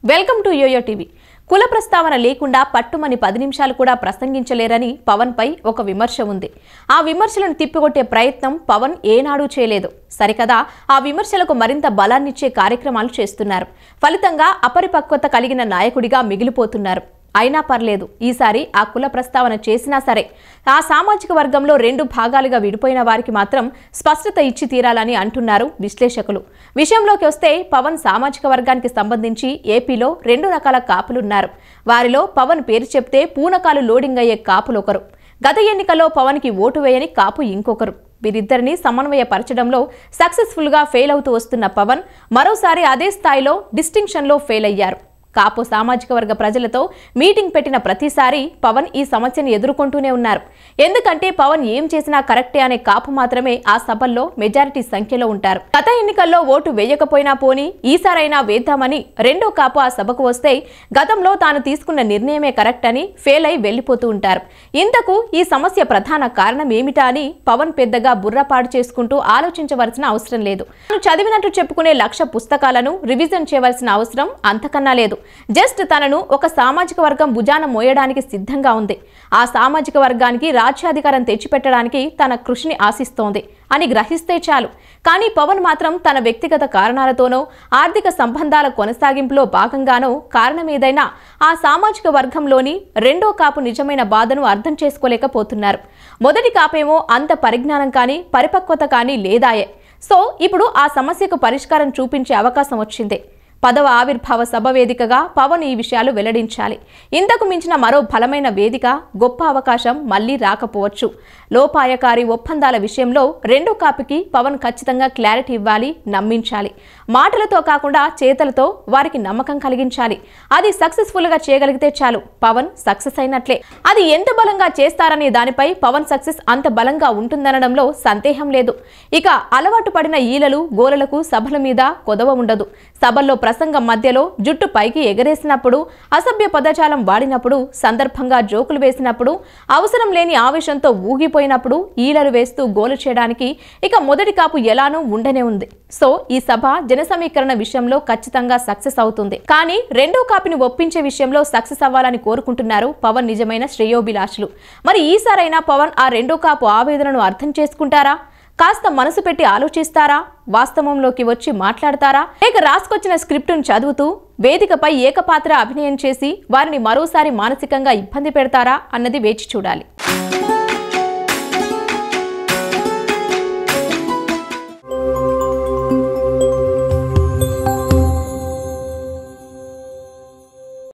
welcome to yo-yo TV కుల ప్రస్తావన లేకుండా పట్టుమని పది నిమిషాలు కూడా ప్రసంగించలేరని పవన్ పై ఒక విమర్శ ఉంది ఆ విమర్శలను తిప్పికొట్టే ప్రయత్నం పవన్ ఏనాడూ చేయలేదు సరికదా ఆ విమర్శలకు మరింత బలాన్నిచ్చే కార్యక్రమాలు చేస్తున్నారు ఫలితంగా అపరిపక్వత కలిగిన నాయకుడిగా మిగిలిపోతున్నారు అయినా పర్లేదు ఈసారి ఆ కుల ప్రస్తావన చేసినా సరే ఆ సామాజిక వర్గంలో రెండు భాగాలుగా విడిపోయిన వారికి మాత్రం స్పష్టత ఇచ్చి తీరాలని అంటున్నారు విశ్లేషకులు విషయంలోకి వస్తే పవన్ సామాజిక వర్గానికి సంబంధించి ఏపీలో రెండు రకాల కాపులున్నారు వారిలో పవన్ పేరు చెప్తే పూనకాలు లోడింగ్ అయ్యే కాపులు ఒకరు గత ఎన్నికల్లో పవన్కి ఓటు వేయని కాపు ఇంకొకరు వీరిద్దరిని సమన్వయపరచడంలో సక్సెస్ఫుల్గా ఫెయిల్ అవుతూ వస్తున్న పవన్ మరోసారి అదే స్థాయిలో డిస్టింక్షన్లో ఫెయిల్ అయ్యారు కాపు సామాజిక వర్గ ప్రజలతో మీటింగ్ పెట్టిన ప్రతిసారి పవన్ ఈ సమస్యను ఎదుర్కొంటూనే ఉన్నారు ఎందుకంటే పవన్ ఏం చేసినా కరెక్టే అనే కాపు మాత్రమే ఆ సభల్లో మెజారిటీ సంఖ్యలో ఉంటారు గత ఎన్నికల్లో ఓటు వేయకపోయినా పోని ఈసారైనా వేద్దామని రెండో కాపు ఆ సభకు వస్తే గతంలో తాను తీసుకున్న నిర్ణయమే కరెక్ట్ అని ఫెయిల్ అయి వెళ్లిపోతూ ఉంటారు ఇంతకు ఈ సమస్య ప్రధాన కారణం ఏమిటా అని పవన్ పెద్దగా బుర్రపాడు చేసుకుంటూ ఆలోచించవలసిన అవసరం లేదు తాను చదివినట్టు చెప్పుకునే లక్ష పుస్తకాలను రివిజన్ చేయవలసిన అవసరం అంతకన్నా లేదు జస్ట్ తనను ఒక సామాజిక వర్గం భుజాన మోయడానికి సిద్ధంగా ఉంది ఆ సామాజిక వర్గానికి రాజ్యాధికారం తెచ్చిపెట్టడానికి తన కృషిని ఆశిస్తోంది అని గ్రహిస్తే చాలు కానీ పవన్ మాత్రం తన వ్యక్తిగత కారణాలతోనో ఆర్థిక సంబంధాల కొనసాగింపులో భాగంగానో కారణమేదైనా ఆ సామాజిక వర్గంలోని రెండో కాపు నిజమైన బాధను అర్థం చేసుకోలేకపోతున్నారు మొదటి కాపేమో అంత పరిజ్ఞానం కానీ పరిపక్వత కానీ లేదాయే సో ఇప్పుడు ఆ సమస్యకు పరిష్కారం చూపించే అవకాశం వచ్చింది పదవ ఆవిర్భావ సభ వేదికగా పవన్ ఈ విషయాలు వెల్లడించాలి ఇంతకు మించిన మరో బలమైన వేదిక గొప్ప అవకాశం మళ్లీ రాకపోవచ్చు లోపాయకారి ఒప్పందాల విషయంలో రెండో కాపుకి పవన్ ఖచ్చితంగా క్లారిటీ ఇవ్వాలి నమ్మించాలి మాటలతో కాకుండా చేతలతో వారికి నమ్మకం కలిగించాలి అది సక్సెస్ఫుల్ గా చేయగలిగితే చాలు పవన్ సక్సెస్ అయినట్లే అది ఎంత బలంగా చేస్తారనే దానిపై పవన్ సక్సెస్ అంత బలంగా ఉంటుందనడంలో సందేహం లేదు ఇక అలవాటు పడిన ఈలలు గోలలకు సభల మీద కొదవ ఉండదు సభల్లో ప్రసంగం మధ్యలో జుట్టు పైకి ఎగరేసినప్పుడు అసభ్య పదజాలం వాడినప్పుడు సందర్భంగా జోకులు వేసినప్పుడు అవసరం లేని ఆవేశంతో ఊగిపోయినప్పుడు ఈలలు వేస్తూ గోలు చేయడానికి ఇక మొదటి కాపు ఎలానూ ఉండనే ఉంది సో ఈ సభ జన సమీకరణ విషయంలో ఖచ్చితంగా సక్సెస్ అవుతుంది కానీ రెండో కాపుని ఒప్పించే విషయంలో సక్సెస్ అవ్వాలని కోరుకుంటున్నారు పవన్ నిజమైన శ్రేయోభిలాషులు మరి ఈసారైనా పవన్ ఆ రెండో కాపు ఆవేదనను అర్థం చేసుకుంటారా కాస్త మనసు పెట్టి ఆలోచిస్తారా వాస్తవంలోకి వచ్చి మాట్లాడతారా లేక రాసుకొచ్చిన స్క్రిప్టును చదువుతూ వేదికపై ఏకపాత్ర అభినయం చేసి వారిని మరోసారి మానసికంగా ఇబ్బంది పెడతారా అన్నది వేచి చూడాలి